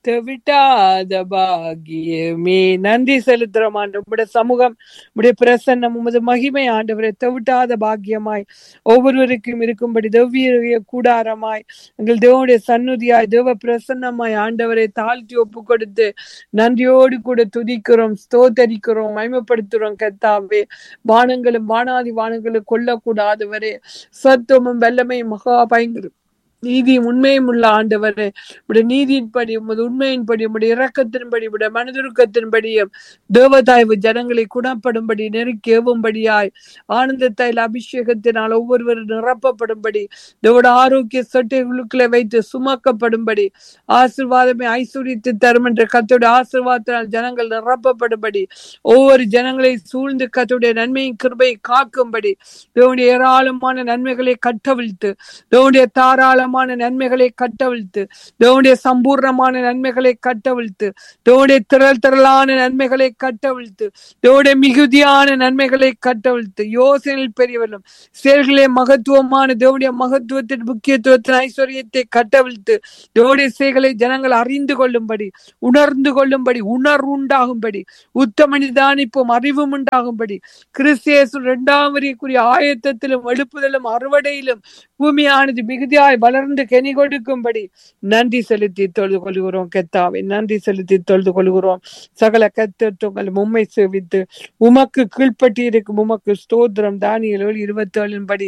விட்டாத பாக்கியமே நன்றி செலுத்துறோம் ஆண்டு உம்முடைய சமூகம் உம்முடைய பிரசன்னம் உமது மகிமை ஆண்டவரை தவிட்டாத பாக்கியமாய் ஒவ்வொருவருக்கும் இருக்கும்படி தெவ்விய கூடாரமாய் எங்கள் தேவனுடைய சந்நிதியாய் தேவ பிரசன்னமாய் ஆண்டவரை தாழ்த்தி ஒப்பு கொடுத்து நன்றியோடு கூட துதிக்கிறோம் ஸ்தோத்தரிக்கிறோம் மயமப்படுத்துறோம் கத்தாவே வானங்களும் வானாதி வானங்களும் கொல்லக்கூடாதவரே சத்துவமும் வல்லமையும் மகா பயங்கரம் நீதியும் உண்மையும் உள்ள ஆண்டவரே உடைய நீதியின்படி உமது உண்மையின்படி உடைய இரக்கத்தின்படி உடைய மனதுருக்கத்தின்படியும் தேவதாய்வு ஜனங்களை குணப்படும்படி நெருக்கி ஏவும்படியாய் ஆனந்த தைல அபிஷேகத்தினால் ஒவ்வொருவரும் நிரப்பப்படும்படி தேவோட ஆரோக்கிய சொட்டைகளுக்குள்ளே வைத்து சுமக்கப்படும்படி ஆசிர்வாதமே ஐஸ்வர்யத்தை தரும் என்ற கத்தோட ஆசிர்வாதத்தினால் ஜனங்கள் நிரப்பப்படும்படி ஒவ்வொரு ஜனங்களை சூழ்ந்து கத்தோடைய நன்மையும் கிருபையை காக்கும்படி தேவனுடைய ஏராளமான நன்மைகளை கட்டவிழ்த்து தேவனுடைய தாராளமான நன்மைகளை கட்டவிழ்த்து தேவனுடைய சம்பூர்ணமான நன்மைகளை கட்டவிழ்த்து தேவனுடைய திரள் திரளான நன்மைகளை கட்டவிழ்த்து தேவனுடைய மிகுதியான நன்மைகளை கட்டவிழ்த்து யோசனையில் பெரியவர்களும் செயல்களே மகத்துவமான தேவனுடைய மகத்துவத்தின் முக்கியத்துவத்தின் ஐஸ்வர்யத்தை கட்டவிழ்த்து தேவனுடைய செயல்களை ஜனங்கள் அறிந்து கொள்ளும்படி உணர்ந்து கொள்ளும்படி உணர்வு உண்டாகும்படி உத்தம நிதானிப்பும் அறிவும் உண்டாகும்படி கிறிஸ்தியேசு இரண்டாம் வரியக்குரிய ஆயத்தத்திலும் எழுப்புதலும் அறுவடையிலும் பூமியானது மிகுதியாய் வளர்ந்து கனி கொடுக்கும்படி நன்றி செலுத்தி தொழுது கொள்கிறோம் கெத்தாவை நன்றி செலுத்தி தொழுது கொள்கிறோம் சகல கத்தத்துவங்கள் உம்மை சேவித்து உமக்கு கீழ்ப்பட்டி இருக்கும் உமக்கு ஸ்தோத்திரம் தானியல் இருபத்தி ஏழின் படி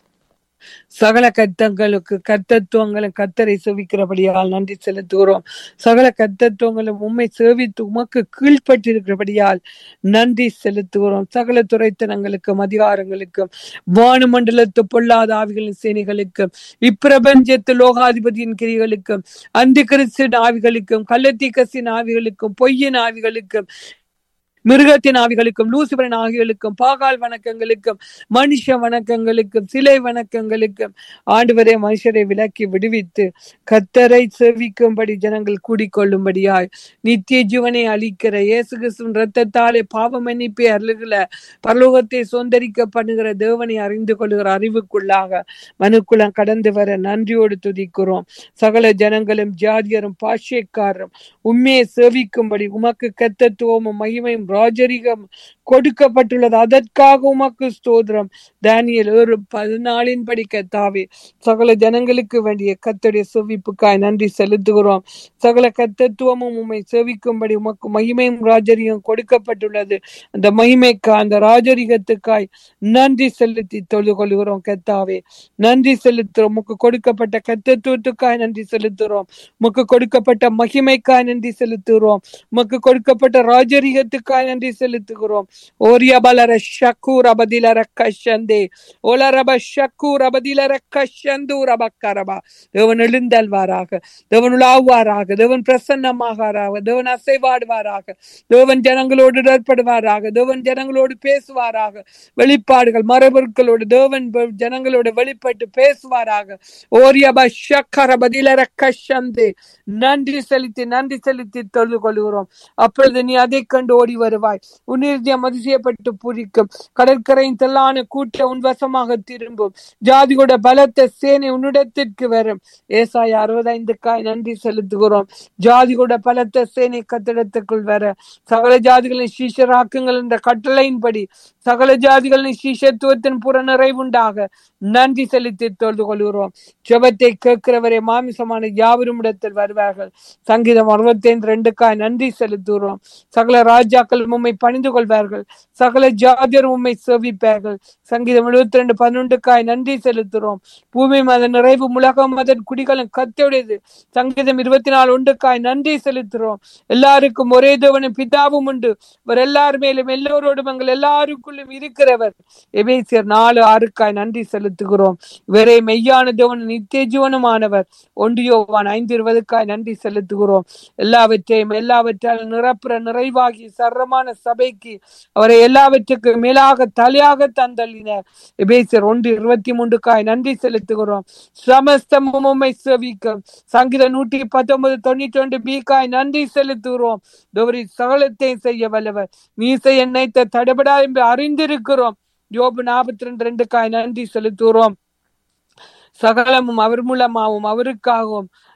சகல கத்தங்களுக்கு கத்தத்துவங்களும் கத்தரை செவிக்கிறபடியால் நன்றி செலுத்துகிறோம் சகல கத்தத்துவங்களும் உண்மை சேவித்து உமக்கு கீழ்ப்பட்டிருக்கிறபடியால் நன்றி செலுத்துகிறோம் சகல துறைத்தனங்களுக்கும் அதிகாரங்களுக்கும் வானுமண்டலத்து பொல்லாத ஆவிகளின் சேனைகளுக்கும் இப்பிரபஞ்சத்து லோகாதிபதியின் கிரிகளுக்கும் அந்த கிறிஸ்தின் ஆவிகளுக்கும் கள்ளத்திகசின் ஆவிகளுக்கும் பொய்யின் ஆவிகளுக்கும் மிருகத்தின் ஆவிகளுக்கும் லூசிபரன் ஆவிகளுக்கும் பாகால் வணக்கங்களுக்கும் மனுஷ வணக்கங்களுக்கும் சிலை வணக்கங்களுக்கும் ஆண்டவரே மனுஷரை விலக்கி விடுவித்து கத்தரை சேவிக்கும்படி ஜனங்கள் கூடிக்கொள்ளும்படியாய் நித்திய ஜீவனை அளிக்கிற இயேசு கிறிஸ்துவின் ரத்தத்தாலே பாவ மன்னிப்பை அருளுகிற பரலோகத்தை சொந்தரிக்க பண்ணுகிற தேவனை அறிந்து கொள்கிற அறிவுக்குள்ளாக மனுக்குளம் கடந்து வர நன்றியோடு துதிக்கிறோம் சகல ஜனங்களும் ஜாதியரும் பாஷ்யக்காரரும் உண்மையை சேவிக்கும்படி உமக்கு கத்தத்துவமும் மகிமையும் ராஜரிகம் கொடுக்கப்பட்டுள்ளது அதற்காக உமக்கு ஸ்தோத்திரம் தானியல் ஒரு பதினாலின் படி கத்தாவே சகல ஜனங்களுக்கு வேண்டிய கத்தடைய செவிப்புக்காய் நன்றி செலுத்துகிறோம் சகல கத்தத்துவமும் உம்மை செவிக்கும்படி உமக்கு மகிமையும் ராஜரிகம் கொடுக்கப்பட்டுள்ளது அந்த மகிமைக்காய் அந்த ராஜரிகத்துக்காய் நன்றி செலுத்தி தொழுது கொள்கிறோம் கத்தாவே நன்றி செலுத்துறோம் உமக்கு கொடுக்கப்பட்ட கத்தத்துவத்துக்காய் நன்றி செலுத்துகிறோம் உமக்கு கொடுக்கப்பட்ட மகிமைக்காய் நன்றி செலுத்துகிறோம் உமக்கு கொடுக்கப்பட்ட ராஜரிகத்துக்காய் நன்றி செலுத்துகிறோம் ஓரியா பலர ஷக்கூர் அபதிலர கஷந்தே ஓலரப ஷக்கூர் அபதிலர கஷந்தூர் அபக்கரபா தேவன் எழுந்தல்வாராக தேவன் உலாவுவாராக தேவன் பிரசன்னமாகாராக தேவன் அசைவாடுவாராக தேவன் ஜனங்களோடு இடர்படுவாராக தேவன் ஜனங்களோடு பேசுவாராக வெளிப்பாடுகள் மரபொருட்களோடு தேவன் வெ- ஜனங்களோடு வெளிப்பட்டு பேசுவாராக ஓரியப ஷக்கர பதிலர கஷந்தே நன்றி செலுத்தி நன்றி செலுத்தி தொழுது கொள்கிறோம் அப்பொழுது நீ அதை கண்டு ஓடி வருவாய் உன் இருதயம் அதிசயப்பட்டு பூரிக்கும் கடற்கரையின் தெல்லான கூட்ட உன் வசமாக திரும்பும் ஜாதியோட பலத்த சேனை உன்னிடத்திற்கு வரும் ஏசாய அறுபதைந்துக்காய் நன்றி செலுத்துகிறோம் ஜாதியோட பலத்த சேனை கத்திடத்துக்குள் வர சகல ஜாதிகளின் சீஷராக்குங்கள் என்ற கட்டளையின்படி சகல ஜாதிகளின் சீஷத்துவத்தின் புற நிறைவுண்டாக நன்றி செலுத்தி தொழுது கொள்கிறோம் ஜெபத்தை கேட்கிறவரே மாமிசமான யாவரும் இடத்தில் வருவார்கள் சங்கீதம் அறுபத்தைந்து ரெண்டுக்காய் நன்றி செலுத்துகிறோம் சகல ராஜாக்கள் உம்மை பணிந்து கொள்வார்கள் சகல ஜாதியர் உம்மை சேவிப்பார்கள் சங்கீதம் எழுபத்தி ரெண்டு பதினொன்றுக்காய் நன்றி செலுத்துகிறோம் பூமி மத நிறைவு உலகம் அதன் குடிகளும் கத்தோடையது சங்கீதம் இருபத்தி நாலு ஒன்றுக்காய் நன்றி செலுத்துகிறோம் எல்லாருக்கும் ஒரே தேவனும் பிதாவும் உண்டு இவர் எல்லார் மேலும் எல்லோரோடும் எங்கள் எல்லாருக்குள்ளும் இருக்கிறவர் எபேசியர் நாலு ஆறுக்காய் நன்றி செலுத்துகிறோம் இவரே மெய்யான தேவன் நித்திய ஜீவனுமானவர் ஒன்று யோவான் ஐந்து இருபதுக்காய் நன்றி செலுத்துகிறோம் எல்லாவற்றையும் எல்லாவற்றாலும் நிரப்புற நிறைவாகி சர்வமான சபைக்கு அவரை எல்லாவற்றுக்கும் மேலாக தலையாக தந்தள்ளினார் எபேசியர் ஒன்று இருபத்தி மூன்றுக்காய் நன்றி செலுத்துகிறோம் சமஸ்தமும் உம்மை செவிக்கும் சங்கீதம் நூற்றி பத்தொன்பது தொண்ணூற்றி ஒன்று பீக்காய் நன்றி செலுத்துகிறோம் கௌரி சகலத்தையும் செய்ய வல்லவர் மீசை எண்ணெய்த்த தடைபடா என்று அறிந்திருக்கிறோம் யோபு நாற்பத்தி ரெண்டு ரெண்டுக்காய் நன்றி செலுத்துகிறோம் சகலமும் அவர் மூலமாகவும் அவருக்காகவும்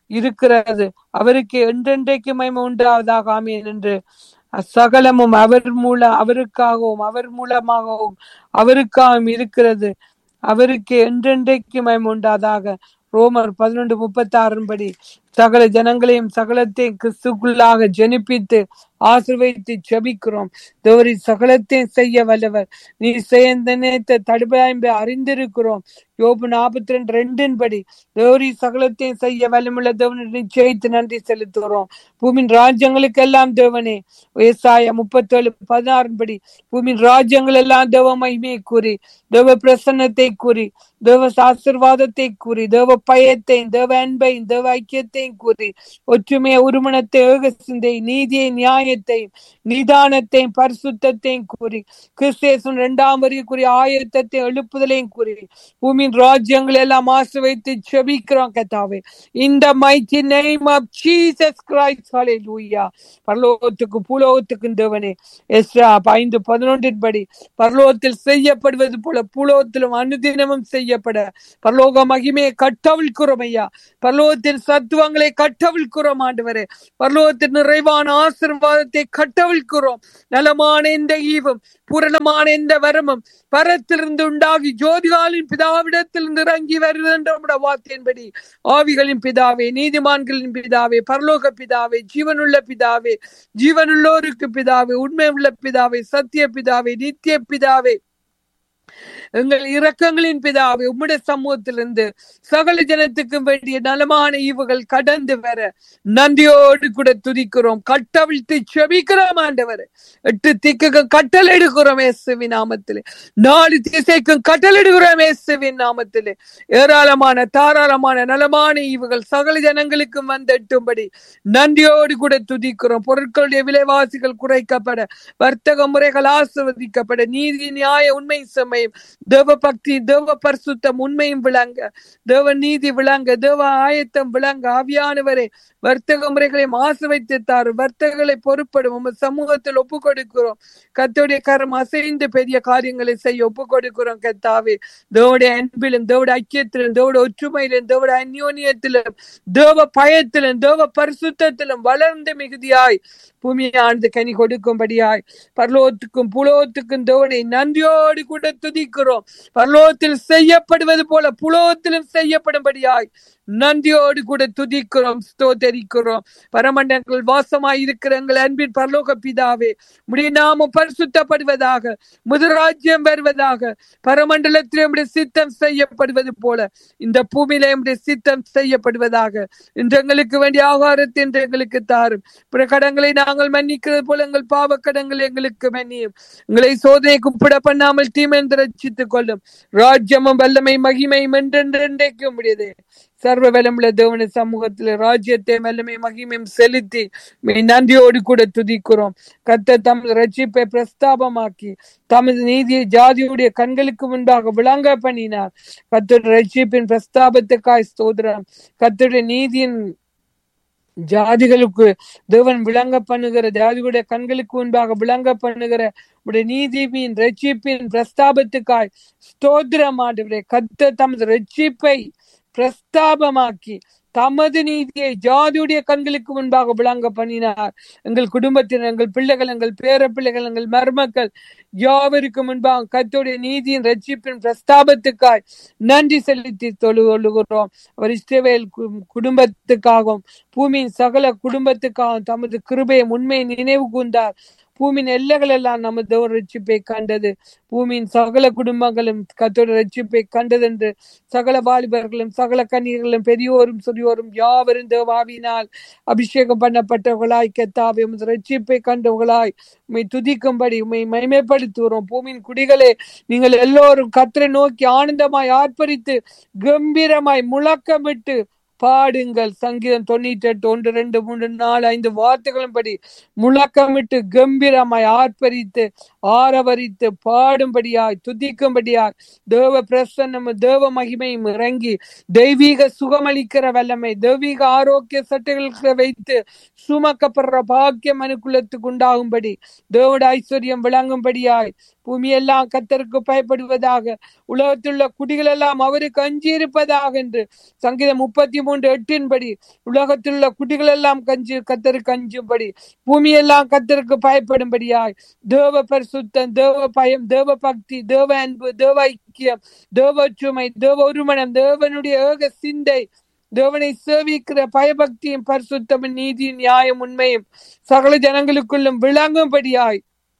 இருக்கிறது அவருக்கு என்றென்றைக்கு மகிமை உண்டாவதாக ஆமீன் என்று சகலமும் அவர் மூலம் அவருக்காகவும் அவர் மூலமாகவும் அவருக்காகவும் இருக்கிறது அவருக்கு என்றென்றைக்கு மயம் உண்டாதாக ரோமர் பதினொன்று முப்பத்தி ஆறின் படி சகல ஜனங்களையும் சகலத்தையும் கிறிஸ்துக்குள்ளாக ஜெனிப்பித்து ஆசிர்வதித்து ஜெபிக்கிறோம் தேவரி சகலத்தையும் செய்ய வல்லவர் நீ செய்த நேத்த தடுப்பாய்ந்து அறிந்திருக்கிறோம் யோபு நாற்பத்தி ரெண்டு ரெண்டின் படி தேவரி சகலத்தையும் செய்ய வல்லமுள்ள தேவனை நிச்சயித்து நன்றி செலுத்துகிறோம் பூமியின் ராஜ்யங்களுக்கு எல்லாம் தேவனே விவசாய முப்பத்தேழு பதினாறின் படி பூமியின் ராஜ்யங்கள் எல்லாம் தேவ மகிமையை கூறி தேவ பிரசன்னத்தை கூறி தேவ ஆசிர்வாதத்தை கூறி தேவ பயத்தையும் தேவ அன்பையும் தேவ ஐக்கியத்தையும் கூறி ஒற்றுமையை உருமணத்தை ஏக சிந்தை நீதியை நியாயத்தையும் நிதானத்தையும் பரிசுத்தையும் கூறி கிறிஸ்தேசன் இரண்டாம் வரைக்குரிய ஆயத்தத்தை எழுப்புதலையும் கூறி பூமியின் ராஜ்யங்கள் எல்லாம் ஆசை வைத்து செபிக்கிறோம் கத்தாவே இந்த mighty name of Jesus Christ hallelujah பரலோகத்துக்கு பூலோகத்துக்கு தேவனே எஸ்ரா ஐந்து பதினொன்றின் படி பரலோகத்தில் செய்யப்படுவது போல பூலோகத்திலும் அனுதினமும் செய்யப்பட பரலோக மகிமையை கட்டவிழ்க்கிறோம் ஐயா பரலோகத்தின் சத்துவங்களை கட்டவிழ்க்கிறோம் ஆண்டவரே பரலோகத்தின் நிறைவான ஆசீர்வாதத்தை கட்டவிழ்க்கிறோம் நலமான எந்த ஈவும் பூரணமான எந்த வரமும் பரத்திலிருந்து உண்டாகி ஜோதிகாலின் பிதாவிடத்திலிருந்து இறங்கி வருவது என்ற நம்முடைய வார்த்தையின்படி ஆவிகளின் பிதாவே நீதிமான்களின் பிதாவே பரலோக பிதாவே ஜீவனுள்ள பிதாவே ஜீவனுள்ளோருக்கு பிதாவே உண்மை உள்ள பிதாவே சத்திய பிதாவே நித்திய பிதாவே எங்கள் இரக்கங்களின் பிதாவே உம்முடைய சமூகத்திலிருந்து சகல ஜனத்துக்கும் வேண்டிய நலமான ஈவுகள் கடந்து வர நன்றியோடு கூட துதிக்கிறோம் கட்டவிழ்த்து செபிக்கிறோம் ஆண்டவர் எட்டு திக்குக்கும் கட்டளையிடுகிறோம் இயேசுவின் நாமத்திலே நாலு திசைக்கும் கட்டளையிடுகிறோம் இயேசுவின் நாமத்திலே ஏராளமான தாராளமான நலமான ஈவுகள் சகல ஜனங்களுக்கும் வந்து எட்டும்படி நன்றியோடு கூட துதிக்கிறோம் பொருட்களுடைய விலைவாசிகள் குறைக்கப்பட வர்த்தக முறைகள் ஆசிர்வதிக்கப்பட நீதி நியாய உண்மை சமயம் தேவ பக்தி தேவ பரிசுத்தம் உண்மையும் விளங்க தேவ நீதி விளங்க தேவ ஆயத்தம் விளங்க ஆவியானவரே வர்த்தக முறைகளையும் ஆசை வைத்து தாரு வர்த்தகங்களை பொறுப்படும் உங்க சமூகத்தில் ஒப்பு கொடுக்கிறோம் கத்தோடைய கரம் அசைந்து பெரிய காரியங்களை செய்ய ஒப்பு கொடுக்கிறோம் கத்தாவே தேவடைய அன்பிலும் தேவடைய ஐக்கியத்திலும் தேவடைய ஒற்றுமையிலும் தேவடைய அந்யோன்யத்திலும் தேவ பயத்திலும் தேவ பரிசுத்தத்திலும் வளர்ந்து மிகுதியாய் பூமியானது கனி கொடுக்கும்படியாய் பரலோகத்துக்கும் புலோகத்துக்கும் தேவனை நன்றியோடு கூட துதிக்கிறோம் பரலோகத்தில் செய்யப்படுவது போல புலோகத்திலும் செய்யப்படும்படியாய் நன்றியோடு கூட துதிக்கிறோம் ஸ்தோத்தரிக்கிறோம் பரமண்டங்கள் வாசமாய் இருக்கிற எங்கள் அன்பின் பரலோக பிதாவே உடைய நாமம் பரிசுத்தப்படுவதாக முதராஜ்யம் வருவதாக பரமண்டலத்தில் நம்முடைய சித்தம் செய்யப்படுவது போல இந்த பூமியில நம்முடைய சித்தம் செய்யப்படுவதாக இன்று எங்களுக்கு வேண்டிய ஆகாரத்தை இன்று எங்களுக்கு தாரும் பிற கடங்களை நாங்கள் மன்னிக்கிறது போல எங்கள் பாவ கடங்களை எங்களுக்கு மன்னியும் எங்களை சோதனை குப்பிட பண்ணாமல் தீமென்று ரட்சித்துக் கொள்ளும் ராஜ்யமும் வல்லமை மகிமையும் என்றென்றைக்கு முடியது சர்வ வலமுள்ள தேவன சமூகத்தில் ராஜ்யத்தை வல்லமை மகிமையும் செலுத்தி மெய் நன்றியோடு கூட துதிக்கிறோம் கத்த தமது ரட்சிப்பை பிரஸ்தாபமாக்கி தமது நீதியை ஜாதியுடைய கண்களுக்கு முன்பாக விளங்க பண்ணினார் கத்தோட ரட்சிப்பின் பிரஸ்தாபத்துக்காய் ஸ்தோத்திரம் கத்தோட நீதியின் ஜாதிகளுக்கு தேவன் விளங்க பண்ணுகிற ஜாதிகளுடைய கண்களுக்கு முன்பாக விளங்க பண்ணுகிற உடைய நீதியின் ரட்சிப்பின் பிரஸ்தாபத்துக்காய் ஸ்தோத்திரம் ஆண்டவரே கத்த தமது ரட்சிப்பை பிரஸ்தாபமாக்கி தமது நீதியை ஜாதியுடைய கண்களுக்கு முன்பாக விளங்க பண்ணினார் எங்கள் குடும்பத்தினர் எங்கள் பிள்ளைகள் எங்கள் பேர பிள்ளைகள் எங்கள் மருமக்கள் யாவருக்கு முன்பாக கத்தோடைய நீதியின் ரட்சிப்பின் பிரஸ்தாபத்துக்காய் நன்றி செலுத்தி தொழுகிறோம் அவர் இஸ்ரவேல் குடும்பத்துக்காகவும் பூமியின் சகல குடும்பத்துக்காகவும் தமது கிருபையை உண்மையை நினைவு கூர்ந்தார் பூமியின் எல்லைகள் எல்லாம் நமது ஒரு ரட்சிப்பை கண்டது பூமியின் சகல குடும்பங்களும் கத்தோட ரட்சிப்பை கண்டது என்று சகல வாலிபர்களும் சகல கன்னியர்களும் பெரியோரும் சிறியோரும் யாவரும் தேவாவினால் அபிஷேகம் பண்ணப்பட்டவர்களாய் கத்தாவை உமது ரட்சிப்பை கண்டவர்களாய் உண்மை துதிக்கும்படி உண்மை மகிமைப்படுத்துகிறோம் பூமியின் குடிகளே நீங்கள் எல்லோரும் கத்தரை நோக்கி ஆனந்தமாய் ஆர்ப்பரித்து கம்பீரமாய் முழக்கமிட்டு பாடுங்கள் சங்கீதம் தொண்ணூற்றி எட்டு ஒன்று ரெண்டு மூன்று நாலு ஐந்து வார்த்தைகளும் படி முழக்கமிட்டு கம்பீரமாய் ஆர்ப்பரித்து ஆரவரித்து பாடும்படியாய் துதிக்கும்படியாய் தேவ பிரசன்னம் தேவ மகிமையும் இறங்கி தெய்வீக சுகமளிக்கிற வல்லமை தெய்வீக ஆரோக்கிய சட்டைகளுக்கு வைத்து சுமக்கப்படுற பாக்கியம் மனுக்குலத்துக்கு உண்டாகும்படி தேவோட ஐஸ்வர்யம் விளங்கும்படியாய் பூமியெல்லாம் கத்தருக்கு பயப்படுவதாக உலகத்துள்ள குடிகள் எல்லாம் அவருக்கு அஞ்சி இருப்பதாக என்று சங்கீதம் முப்பத்தி மூன்று எட்டின்படி உலகத்திலுள்ள குடிகள் எல்லாம் கஞ்சி கத்தருக்கு அஞ்சும்படி பூமியெல்லாம் கத்தருக்கு பயப்படும்படியாய் தேவ பரிசுத்தம் தேவ பயம் தேவ பக்தி தேவ அன்பு தேவ ஐக்கியம் தேவ சுமை தேவ ஒருமனம் தேவனுடைய ஏக சிந்தை தேவனை சேவிக்கிற பயபக்தியும் பரிசுத்தமும் நீதி நியாயம் உண்மையும் சகல ஜனங்களுக்குள்ளும் விளங்கும்படியாய்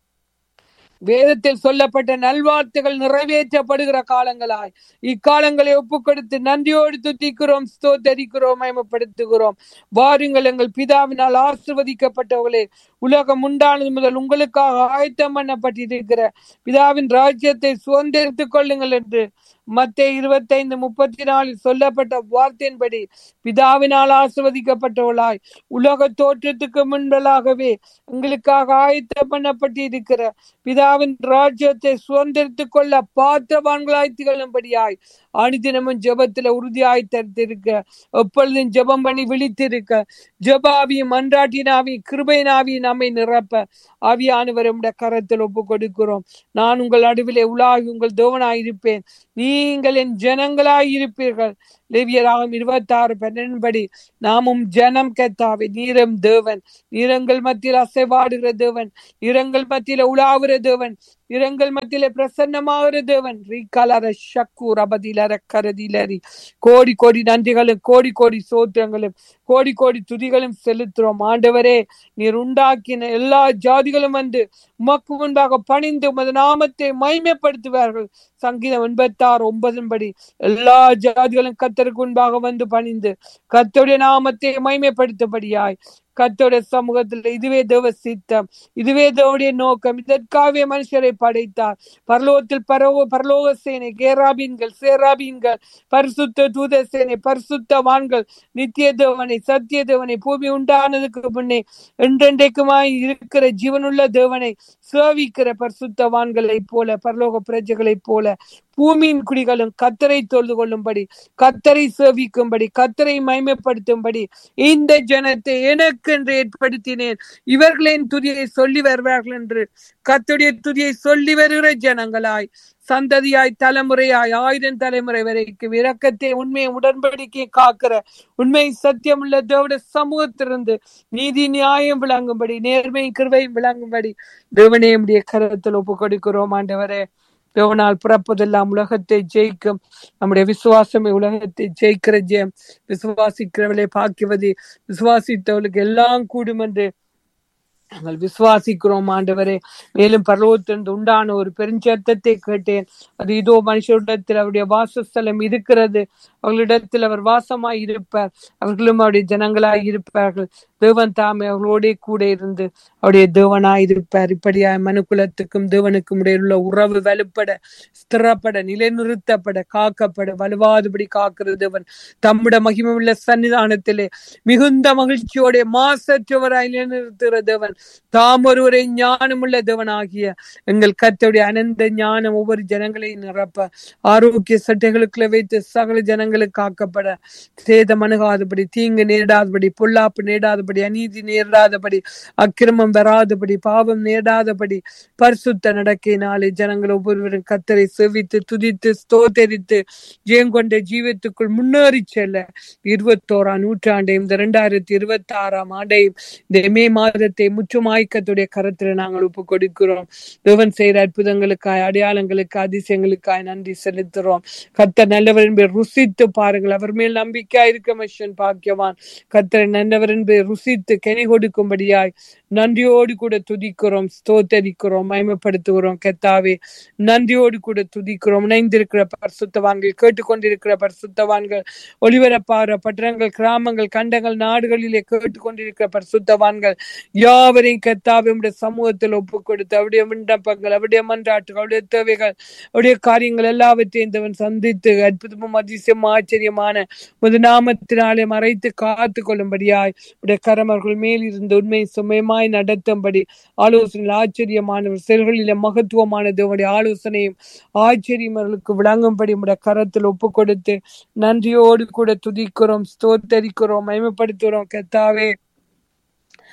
வேதத்தில் சொல்லப்பட்ட நல்வார்த்தைகள் நிறைவேற்றப்படுகிற காலங்களாய் இக்காலங்களை ஒப்புக் கொடுத்து நன்றியோடு துதிக்கிறோம் ஸ்தோத்தரிக்கிறோம் மயமப்படுத்துகிறோம் வாருங்கள் எங்கள் பிதாவினால் ஆசிர்வதிக்கப்பட்டவர்களே உலகம் உண்டானது முதல் உங்களுக்காக ஆயத்தம் பண்ணப்பட்டிருக்கிற பிதாவின் ராஜ்யத்தை சுதந்திரித்துக் கொள்ளுங்கள் என்று மத்திய இருபத்தைந்து முப்பத்தி நாலில் சொல்லப்பட்ட வார்த்தையின்படி பிதாவினால் ஆசிர்வதிக்கப்பட்டவளாய் உலக தோற்றத்துக்கு முன்பலாகவே எங்களுக்காக ஆயத்தம் பண்ணப்பட்டிருக்கிற பிதாவின் ராஜ்யத்தை சுதந்திரித்துக் கொள்ள பாத்திரவான்களாய் திகழும்படியாய் அனுதினமும் ஜெபத்துல உறுதியாய் தடுத்திருக்க எப்பொழுதும் ஜெபம் பண்ணி விழித்திருக்க ஜெபாவியும் மன்றாட்டினாவியும் கிருபையினாவியும் நம்மை நிரப்ப ஆவியானவர் உடைய கரத்தில் ஒப்பு கொடுக்கிறோம் நான் உங்கள் நடுவிலே உலாகி உங்கள் தேவனாய் இருப்பேன் நீங்கள் என் ஜனங்களாய் இருப்பீர்கள் லேவியராகும் இருபத்தாறு பன்னெண்டுபடி நாமும் ஜனம் கத்தாவே நீரம் தேவன் நீரங்கள் மத்தியில் அசைவாடுகிற தேவன் இரங்கள் மத்தியில உலாவுற தேவன் இரங்கள் மத்தியில பிரசன்னமாகிற தேவன் ரீகாலர ஷக்கூர் அபதிலர கரதிலரி கோடி கோடி நன்றிகளும் கோடி கோடி சோத்திரங்களும் கோடி கோடி துதிகளும் செலுத்துறோம் ஆண்டவரே நீர் உண்டாக்கின எல்லா ஜாதிகளும் வந்து உமக்கு முன்பாக பணிந்து உமது நாமத்தை மைமைப்படுத்துவார்கள் சங்கீதம் எண்பத்தாறு ஒன்பதின்படி எல்லா ஜாதிகளும் கத்தருக்கு முன்பாக வந்து பணிந்து கத்தருடைய நாமத்தை மைமைப்படுத்தபடியாய் கத்தோட சமூகத்தில் இதுவே தேவ சித்தம் இதுவே தேவனுடைய நோக்கம் இதற்காகவே மனுஷரை படைத்தார் பரலோகத்தில் பரவ பரலோக சேனை கேராபீன்கள் சேராபீன்கள் பரிசுத்த தூத சேனை பரிசுத்தவான்கள் நித்திய தேவனை சத்திய தேவனை பூமி உண்டானதுக்கு முன்னே என்றென்றைக்குமாய் இருக்கிற ஜீவனுள்ள தேவனை சேவிக்கிற பரிசுத்தவான்களை போல பரலோக பிரஜைகளைப் போல பூமியின் குடிகளும் கத்தரை தொழுது கொள்ளும்படி கத்தரை சேவிக்கும்படி கத்தரை மைமைப்படுத்தும்படி இந்த ஜனத்தை எனக்கென்று ஏற்படுத்தினேன் இவர்களின் துதியை சொல்லி வருவார்கள் என்று கத்துடைய துதியை சொல்லி வருகிற ஜனங்களாய் சந்ததியாய் தலைமுறையாய் ஆயிரம் தலைமுறை வரைக்கும் இரக்கத்தை உண்மையை உடன்படிக்கை காக்கிற உண்மை சத்தியம் உள்ள தேவட சமூகத்திலிருந்து நீதி நியாயம் விளங்கும்படி நேர்மை கிருவையும் விளங்கும்படி தேவனே உடைய கரத்தில் ஒப்பு கொடுக்கிறோம் ஆண்டவரே தேவனால் பிறப்பதெல்லாம் உலகத்தை ஜெயிக்கும் நம்முடைய விசுவாசமே உலகத்தை ஜெயிக்கிற ஜெயம் விசுவாசிக்கிறவளை பாக்குவது விசுவாசித்தவளுக்கு எல்லாம் கூடும் என்று நாங்கள் விசுவாசிக்கிறோம் ஆண்டவரே மேலும் பரலோகத்திலிருந்து உண்டான ஒரு பெருஞ்சத்தத்தை கேட்டேன் அது இதோ மனுஷரிடத்தில் அவருடைய வாசஸ்தலம் இருக்கிறது அவர்களிடத்தில் அவர் வாசமாய் இருப்பார் அவர்களும் அவருடைய ஜனங்களாய் இருப்பார்கள் தேவன் தாமே அவர்களோட கூட இருந்து அவருடைய தேவனாய் இருப்பார் இப்படியாய் மனுக்குலத்துக்கும் தேவனுக்கும் இடையில் உள்ள உறவு வலுப்பட ஸ்திரப்பட நிலைநிறுத்தப்பட காக்கப்பட வலுவாதபடி காக்கிற தேவன் தம்முடைய மகிமுள்ள சன்னிதானத்திலே மிகுந்த மகிழ்ச்சியோட மாசற்றவராய் நிலைநிறுத்துகிற தேவன் தாம் ஒருவரை ஞானமுள்ள தேவனாகிய எங்கள் கத்தோடைய அனந்த ஞானம் ஒவ்வொரு ஜனங்களையும் நிரப்ப ஆரோக்கிய சட்டைகளுக்குள்ள வைத்து சகல ஜனங்களுக்கு காக்கப்பட சேதம் அணுகாதபடி தீங்கு நேரிடாதபடி பொல்லாப்பு நேரிடாதபடி அநீதி நேரிடாதபடி அக்கிரமம் வராதபடி பாவம் நேரிடாதபடி பரிசுத்த நடக்கையினாலே ஜனங்கள் ஒவ்வொருவரும் கத்தரை செவித்து துதித்து ஸ்தோத்தரித்து ஜெயங்கொண்ட ஜீவத்துக்குள் முன்னேறி செல்ல இருபத்தோராம் நூற்றாண்டையும் இந்த இரண்டாயிரத்தி இருபத்தி ஆறாம் ஆண்டையும் இந்த மே மாதத்தை முற்றுமாய்க்கத்துடைய கரத்தில் நாங்கள் ஒப்பு கொடுக்கிறோம் தேவன் செய்கிற அற்புதங்களுக்காய் அடையாளங்களுக்கு அதிசயங்களுக்காய் நன்றி செலுத்துறோம் கத்த நல்லவர் என்பதை ருசித்து பாருங்கள் அவர் மேல் நம்பிக்கையா இருக்க மனுஷன் பாக்கியவான் கத்தரை நல்லவர் என்பதை ருசித்து கனி கொடுக்கும்படியாய் நன்றியோடு கூட துதிக்கிறோம் ஸ்தோத்தரிக்கிறோம் மயமப்படுத்துகிறோம் கெத்தாவே நன்றியோடு கூட துதிக்கிறோம் இணைந்திருக்கிற பரிசுத்தவான்கள் கேட்டுக்கொண்டிருக்கிற பரிசுத்தவான்கள் ஒளிபரப்பாகிற பட்டணங்கள் கிராமங்கள் கண்டங்கள் நாடுகளிலே கேட்டுக்கொண்டிருக்கிற பரிசுத்தவான்கள் யாவரையும் கத்தாவே உடைய சமூகத்தில் ஒப்பு கொடுத்து அவருடைய விண்ணப்பங்கள் அவருடைய மன்றாட்டுகள் அவருடைய தேவைகள் அவருடைய காரியங்கள் எல்லாவற்றையும் இந்தவன் சந்தித்து அற்புதமும் அதிசயம் ஆச்சரியமான முது நாமத்தினாலே மறைத்து காத்து கொள்ளும்படியாய் உடைய கரமர்கள் மேல் இருந்து உண்மை சுமயமாய் நடத்தும்படி ஆலோசனைகள் ஆச்சரியமானவர் செயல்களில மகத்துவமானது உடைய ஆலோசனையும் ஆச்சரியம் அவர்களுக்கு விளங்கும்படி உடைய கரத்தில் ஒப்பு கொடுத்து நன்றியோடு கூட துதிக்கிறோம் ஸ்தோத்தரிக்கிறோம் மயமப்படுத்துகிறோம் கத்தாவே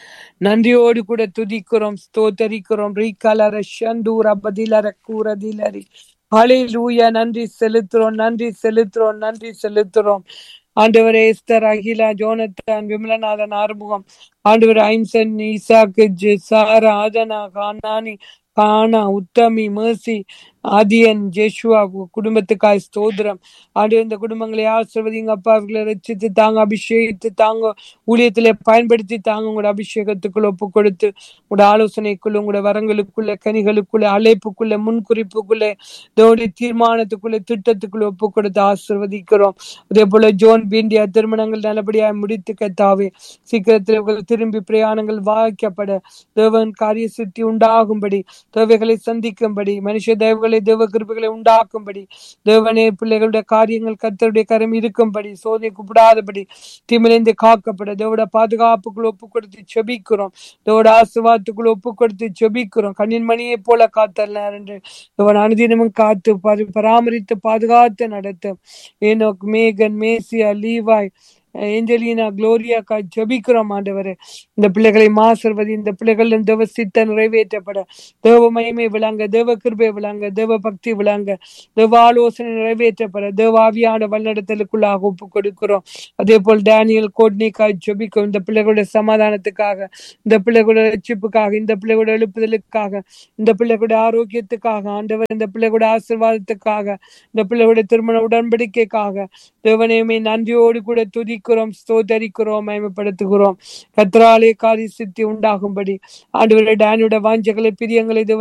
நன்றியோடு கூட துதிக்கிறோம் ஸ்தோத்தரிக்கிறோம் ரீகலர ஷந்தூர பதிலர கூறதிலரி ஹalleluya நன்றி செலுத்துறோம் நன்றி செலுத்துறோம் நன்றி செலுத்துறோம் ஆண்டவரே எஸ்தர் அகிலா ஜோனத்தான் விமலநாதன் ஆறுமுகம் ஆண்டவர் ஐம்சன் ஈசாக்கு ஜெ- சாரா ஆதனா கானானி கானா உத்தமி மேர்சி ஆதியன் ஜெஷுவா குடும்பத்துக்காய் ஸ்தோத்திரம் ஆண்டு இந்த குடும்பங்களை ஆசிர்வதிங்க அப்பா அவர்களை ரச்சித்து தாங்க அபிஷேகித்து தாங்க ஊழியத்திலே பயன்படுத்தி தாங்க உங்களோட அபிஷேகத்துக்குள்ள ஒப்பு கொடுத்து உங்களோட ஆலோசனைக்குள்ள உங்களோட வரங்களுக்குள்ள கனிகளுக்குள்ள அழைப்புக்குள்ள முன்குறிப்புக்குள்ள இதோடைய தீர்மானத்துக்குள்ள திட்டத்துக்குள்ள ஒப்பு கொடுத்து ஆசிர்வதிக்கிறோம் அதே போல ஜோன் பீண்டியா திருமணங்கள் நல்லபடியாக முடித்து கத்தாவே சீக்கிரத்தில் இவர்கள் திரும்பி பிரயாணங்கள் வாய்க்கப்பட தேவன் காரிய சித்தி உண்டாகும்படி தேவைகளை சந்திக்கும்படி மனுஷ தேவகளை தேவ கிருபைகளை உண்டாக்கும்படி தேவனே பிள்ளைகளுடைய காரியங்கள் கர்த்தருடைய கரம் இருக்கும்படி சோதனை கூப்பிடாதபடி தீமிலிருந்து காக்கப்பட தேவோட பாதுகாப்புக்குள் ஒப்பு கொடுத்து செபிக்கிறோம் தேவோட ஆசுவாத்துக்குள் ஒப்பு கொடுத்து செபிக்கிறோம் கண்ணின் மணியை போல காத்தல்ல என்று தேவன் அனுதினமும் காத்து பரி- பராமரித்து பாதுகாத்து நடத்தும் ஏனோக் மேகன் மேசியா லீவாய் ஏஞ்சலினா குளோரியாக்கா ஜெபிக்கிறோம் ஆண்டவரே இந்த பிள்ளைகளை மாசர்வதி இந்த பிள்ளைகள் தேவ சித்த நிறைவேற்றப்பட தேவ மகிமை விளங்க தேவ கிருபை விளங்க தேவ பக்தி விளங்க தேவ ஆலோசனை நிறைவேற்றப்பட தேவ ஆவியான வழிநடத்தலுக்குள்ளாக ஒப்பு கொடுக்கிறோம் அதே போல் டேனியல் கோட்னிக்காய் ஜெபிக்கும் இந்த பிள்ளைகளுடைய சமாதானத்துக்காக இந்த பிள்ளைகளுடைய ரட்சிப்புக்காக இந்த பிள்ளைகளுடைய எழுப்புதலுக்காக இந்த பிள்ளைகளுடைய ஆரோக்கியத்துக்காக ஆண்டவர் இந்த பிள்ளைகளுடைய ஆசீர்வாதத்துக்காக இந்த பிள்ளைகளுடைய திருமண உடன்படிக்கைக்காக தேவனையுமே நன்றியோடு கூட துதிக்கிறோம் ஸ்தோத்தரிக்கிறோம் மயமப்படுத்துகிறோம் கத்ராலே காரி சித்தி உண்டாகும்படி ஆண்டவருடைய டேனியோட வாஞ்சைகளை பிரியங்களை தேவன்